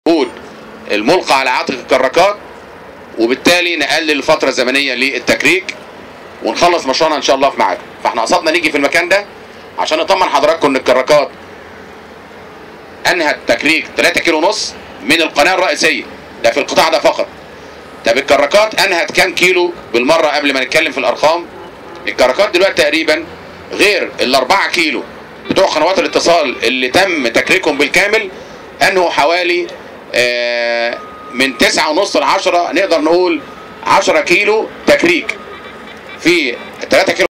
المجهود الملقى على عاتق الكراكات وبالتالي نقلل الفتره الزمنيه للتكريك ونخلص مشروعنا ان شاء الله في ميعاده فاحنا قصدنا نيجي في المكان ده عشان نطمن حضراتكم ان الكراكات انهت تكريك 3 كيلو ونص من القناه الرئيسيه ده في القطاع ده فقط طب الكراكات انهت كام كيلو بالمره قبل ما نتكلم في الارقام الكراكات دلوقتي تقريبا غير الاربعة كيلو بتوع قنوات الاتصال اللي تم تكريكهم بالكامل انهوا حوالي آه، من تسعة ونص ل 10 نقدر نقول 10 كيلو تكريك في 3 كيلو